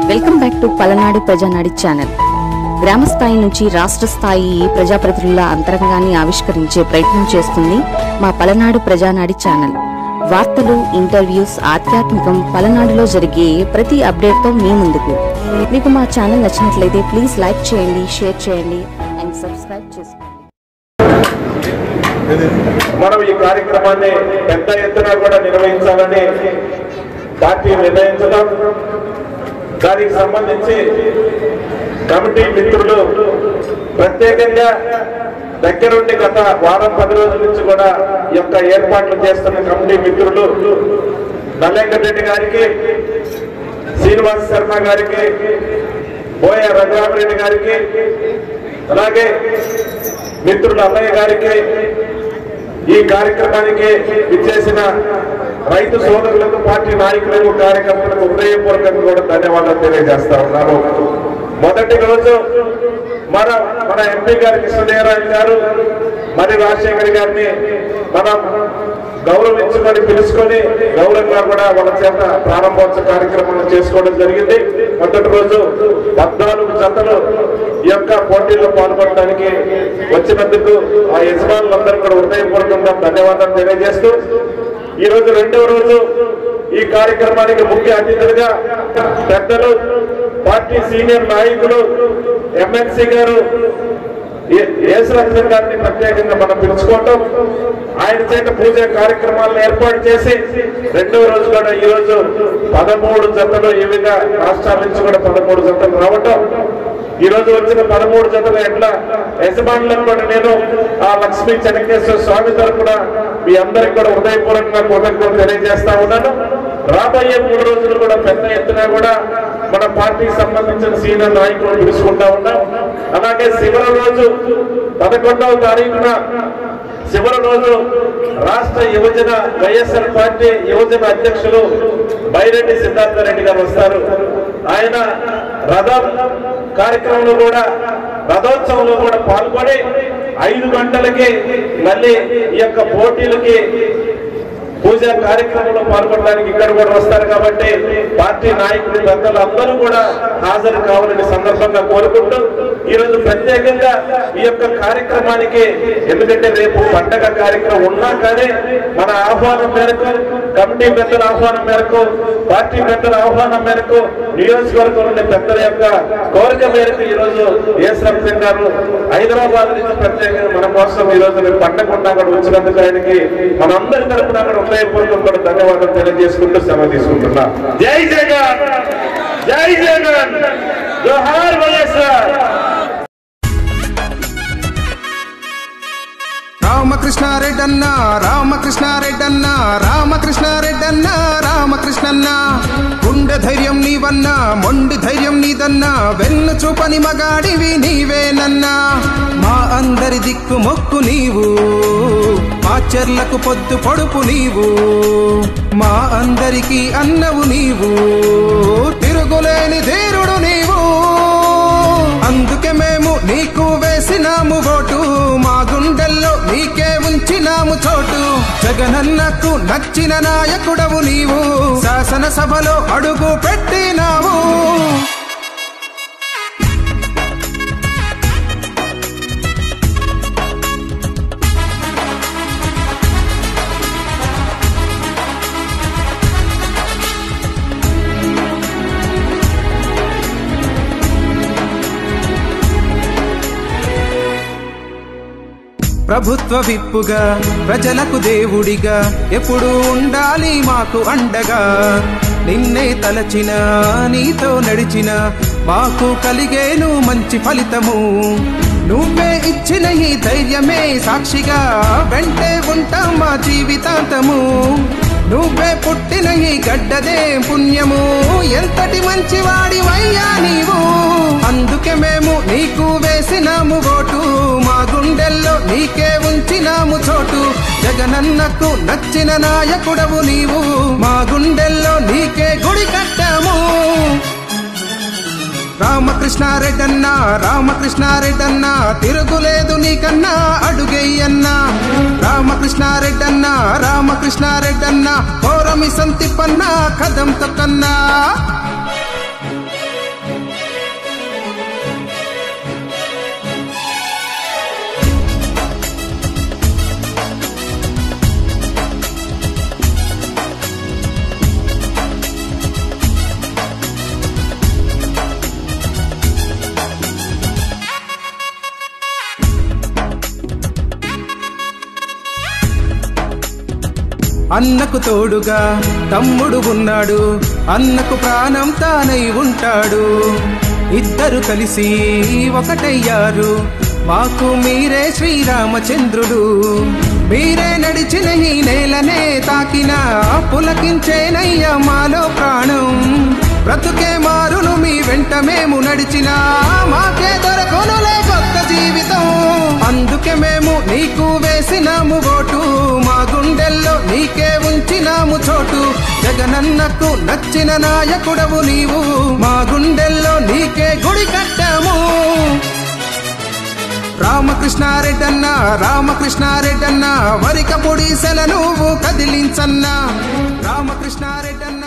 welcome back to Palnadu Prajanadi channel గ్రామ స్థాయి నుంచి రాష్ట్ర స్థాయి ప్రజాప్రతినిధుల అంతరంగాన్ని ఆవిష్కరించే ప్రయత్నం చేస్తుంది మా పలనాడు ప్రజానాడి ఛానల్ వార్తలు ఇంటర్వ్యూస్ ఆధ్యాత్మికం పలనాడులో జరిగే ప్రతి అప్డేట్తో మీ ముందుకు మీకు మా ఛానల్ నచ్చినట్లయితే ప్లీజ్ లైక్ చేయండి షేర్ చేయండి అండ్ సబ్స్క్రైబ్ చేసుకోండి మనం ఈ కార్యక్రమాన్ని పెద్ద ఎత్తున కూడా నిర్వహించాలని పార్టీ నిర్ణయించడం దానికి సంబంధించి కమిటీ మిత్రులు ప్రత్యేకంగా దగ్గరుండి గత వారం పది రోజుల నుంచి కూడా ఈ యొక్క ఏర్పాట్లు చేస్తున్న కమిటీ మిత్రులు నల్లేంకరెడ్డి గారికి శ్రీనివాస్ శర్మ గారికి బోయ రఘురామరెడ్డి గారికి అలాగే మిత్రులు అన్నయ్య గారికి ఈ కార్యక్రమానికి విచ్చేసిన రైతు సోదరులకు పార్టీ నాయకులకు కార్యకర్తలకు హృదయపూర్వకంగా కూడా ధన్యవాదాలు తెలియజేస్తా ఉన్నాను మొదటి రోజు మన మన ఎంపీ గారు కృష్ణదేవరాయలు గారు మరి రాజశేఖర్ గారిని మనం గౌరవించుకొని పిలుచుకొని గౌరవంగా కూడా వాళ్ళ చేత ప్రారంభోత్సవ కార్యక్రమం చేసుకోవడం జరిగింది మొదటి రోజు పద్నాలుగు జతలు ఈ యొక్క పోటీల్లో పాల్గొనడానికి వచ్చినందుకు ఆ యజమానులందరూ కూడా హృదయపూర్వకంగా ధన్యవాదాలు తెలియజేస్తూ ఈ రోజు రెండవ రోజు ఈ కార్యక్రమానికి ముఖ్య అతిథులుగా పెద్దలు పార్టీ సీనియర్ నాయకులు ఎమ్మెల్సీ గారు యేసురాజన్ గారిని ప్రత్యేకంగా మనం పిలుచుకోవటం ఆయన చేత పూజ కార్యక్రమాలను ఏర్పాటు చేసి రెండవ రోజు కూడా ఈ రోజు పదమూడు జతలు ఈ విధంగా రాష్ట్రాల నుంచి కూడా పదమూడు జతలు రావటం ఈ రోజు వచ్చిన పదమూడు జతలు ఎట్లా యజమానులను కూడా నేను ఆ లక్ష్మీ చెనకేశ్వర స్వామి తరపున మీ అందరికి కూడా హృదయపూర్వకంగా కృతజ్ఞతలు తెలియజేస్తా ఉన్నాను రాబోయే మూడు రోజులు కూడా పెద్ద ఎత్తున కూడా మన పార్టీకి సంబంధించిన సీనియర్ నాయకులు పిలుచుకుంటా ఉన్నాం అలాగే శివర రోజు పదకొండవ తారీఖున చివరి రోజు రాష్ట్ర యువజన వైఎస్ఆర్ పార్టీ యువజన అధ్యక్షులు బైరెడ్డి సిద్ధార్థ రెడ్డి గారు వస్తారు ఆయన రథం కార్యక్రమంలో కూడా రథోత్సవంలో కూడా పాల్గొని ఐదు గంటలకి మళ్ళీ ఈ యొక్క పోటీలకి పూజా కార్యక్రమంలో పాల్గొనడానికి ఇక్కడ కూడా వస్తారు కాబట్టి పార్టీ నాయకులు పెద్దలు అందరూ కూడా హాజరు కావాలని సందర్భంగా కోరుకుంటూ ఈ రోజు ప్రత్యేకంగా ఈ యొక్క కార్యక్రమానికి ఎందుకంటే రేపు పండగ కార్యక్రమం ఉన్నా కానీ మన ఆహ్వానం మేరకు కమిటీ పెద్దల ఆహ్వానం మేరకు పార్టీ పెద్దల ఆహ్వానం మేరకు నియోజకవర్గంలోని పెద్దల యొక్క కోరిక మేరకు ఈ రోజు ఎస్ రంజన్ గారు హైదరాబాద్ నుంచి ప్రత్యేకంగా మన కోసం ఈ రోజు రేపు పండగ ఉన్నా కూడా వచ్చినందుకు ఆయనకి మనందరి తరపున కూడా హృదయపూర్వకం కూడా ధన్యవాదాలు తెలియజేసుకుంటూ సెలవు తీసుకుంటున్నా జై జగన్ జై జగన్ జోహార్ వైఎస్ఆర్ రామకృష్ణారెడ్డన్న రామకృష్ణారెడ్డన్న రామకృష్ణారెడ్డన్న రామకృష్ణన్న గుండె ధైర్యం నీవన్నా మొండి ధైర్యం నీదన్నా వెన్ను చూపని మగాడివి నీవేనన్నా మా అందరి దిక్కు మొక్కు నీవు మా చెర్లకు పొద్దు పొడుపు నీవు మా అందరికీ అన్నవు నీవు తిరుగులేని ధీరుడు నీవు అందుకే మేము నీకు వేసినాము ఓటు మా గుండెల్లో నీకే ఉంచినాము చోటు జగనన్నకు నచ్చిన నాయకుడవు నీవు శాసనసభలో అడుగు పెట్టినావు ప్రభుత్వ విప్పుగా ప్రజలకు దేవుడిగా ఎప్పుడు ఉండాలి మాకు అండగా నిన్నే తలచిన నీతో నడిచిన మాకు కలిగేను మంచి ఫలితము నువ్వే ఇచ్చిన ఈ ధైర్యమే సాక్షిగా వెంటే ఉంటాం మా జీవితాంతము నువ్వే పుట్టిన ఈ గడ్డదే పుణ్యము ఎంతటి మంచివాడివయ్యా నీవు అందుకే మేము నీకు వేసినాము ఓటు మా గుండెల్లో నీకే ఉంచినాము చోటు జగనన్నకు నచ్చిన నాయకుడవు నీవు మా గుండెల్లో నీకే గుడి కట్టాము రామకృష్ణారెడ్డన్న రామకృష్ణారెడ్డన్న తిరుగులేదు నీకన్నా అడుగెయ్యన్నా రామకృష్ణారెడ్డన్న రామకృష్ణారెడ్డన్న పౌరమి సంతిపన్న కదం తొక్కన్నా అన్నకు తోడుగా తమ్ముడు ఉన్నాడు అన్నకు ప్రాణం తానై ఉంటాడు ఇద్దరు కలిసి ఒకటయ్యారు మాకు మీరే శ్రీరామచంద్రుడు మీరే నడిచిన ఈ నేలనే తాకిన పులకించేనయ్య మాలో ప్రాణం బ్రతుకే మారును మీ వెంట మేము నడిచినా మాకే దొరకొనులే కొత్త జీవితం అందుకే మేము నీకు వేసినాము ఓటు మా గుండెల్లో నీకే ఉంచినాము చోటు జగనన్నకు నచ్చిన నాయకుడవు నీవు మా గుండెల్లో నీకే గుడి కట్టాము రామకృష్ణారెడ్డన్న రామకృష్ణారెడ్డన్న వరిక పొడిసెల నువ్వు కదిలించన్నా రామకృష్ణారెడ్డన్న